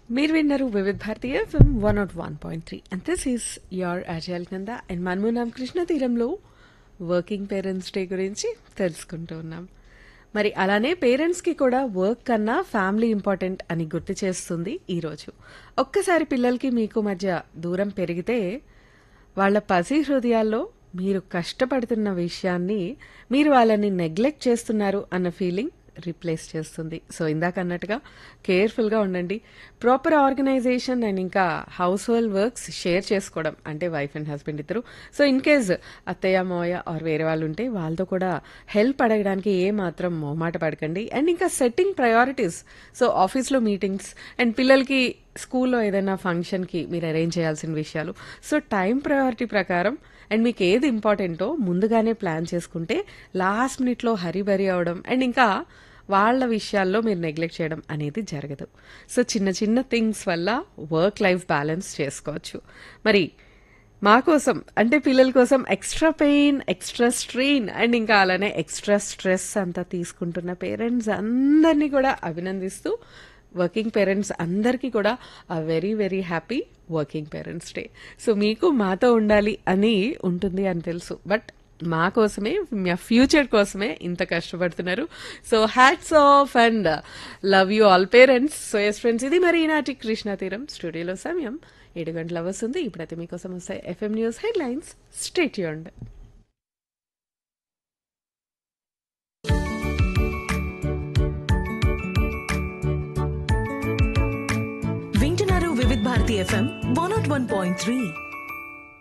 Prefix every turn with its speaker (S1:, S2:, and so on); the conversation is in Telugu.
S1: మీరు విన్నారు Vividh Bharatiya FM one naught one point three and this is your అజయల్ కింద అండ్ మనమున్నాం కృష్ణ తీరంలో వర్కింగ్ పేరెంట్స్ డే గురించి తెలుసుకుంటూ ఉన్నాం మరి అలానే పేరెంట్స్కి కూడా వర్క్ కన్నా ఫ్యామిలీ ఇంపార్టెంట్ అని గుర్తు చేస్తుంది ఈరోజు ఒక్కసారి పిల్లలకి మీకు మధ్య దూరం పెరిగితే వాళ్ళ పసి హృదయాల్లో మీరు కష్టపడుతున్న విషయాన్ని మీరు వాళ్ళని నెగ్లెక్ట్ చేస్తున్నారు అన్న ఫీలింగ్ రీప్లేస్ చేస్తుంది సో ఇందాక అన్నట్టుగా కేర్ఫుల్గా ఉండండి ప్రాపర్ ఆర్గనైజేషన్ అండ్ ఇంకా హౌస్ హోల్డ్ వర్క్స్ షేర్ చేసుకోవడం అంటే వైఫ్ అండ్ హస్బెండ్ ఇద్దరు సో ఇన్ కేస్ అత్తయ్య మోయ ఆర్ వేరే వాళ్ళు ఉంటే వాళ్ళతో కూడా హెల్ప్ అడగడానికి ఏ మాత్రం మొహమాట పడకండి అండ్ ఇంకా సెట్టింగ్ ప్రయారిటీస్ సో ఆఫీస్లో మీటింగ్స్ అండ్ పిల్లలకి స్కూల్లో ఏదైనా ఫంక్షన్కి మీరు అరేంజ్ చేయాల్సిన విషయాలు సో టైం ప్రయారిటీ ప్రకారం అండ్ మీకు ఏది ఇంపార్టెంటో ముందుగానే ప్లాన్ చేసుకుంటే లాస్ట్ మినిట్లో హరిబరి అవడం అండ్ ఇంకా వాళ్ళ విషయాల్లో మీరు నెగ్లెక్ట్ చేయడం అనేది జరగదు సో చిన్న చిన్న థింగ్స్ వల్ల వర్క్ లైఫ్ బ్యాలెన్స్ చేసుకోవచ్చు మరి మా కోసం అంటే పిల్లల కోసం extra pain extra strain and ఇంకా అలానే ఎక్స్ట్రా స్ట్రెస్ అంతా తీసుకుంటున్న పేరెంట్స్ అందరినీ కూడా అభినందిస్తూ వర్కింగ్ పేరెంట్స్ అందరికీ కూడా uh very very happy working parents day so మీకు మాతో ఉండాలి అని ఉంటుంది అని తెలుసు బట్ మా కోసమే మా ఫ్యూచర్ కోసమే ఇంత కష్టపడుతున్నారు so hats off and love you all parents so yes friends ఇది మరి ఈనాటి కృష్ణ తీరం స్టూడియోలో సమయం ఏడు గంటల వస్తుంది ఇప్పుడైతే మీకోసం వస్తాయి FM news headlines stay tuned
S2: వింటున్నారు Vividh Bharati FM one naught one point three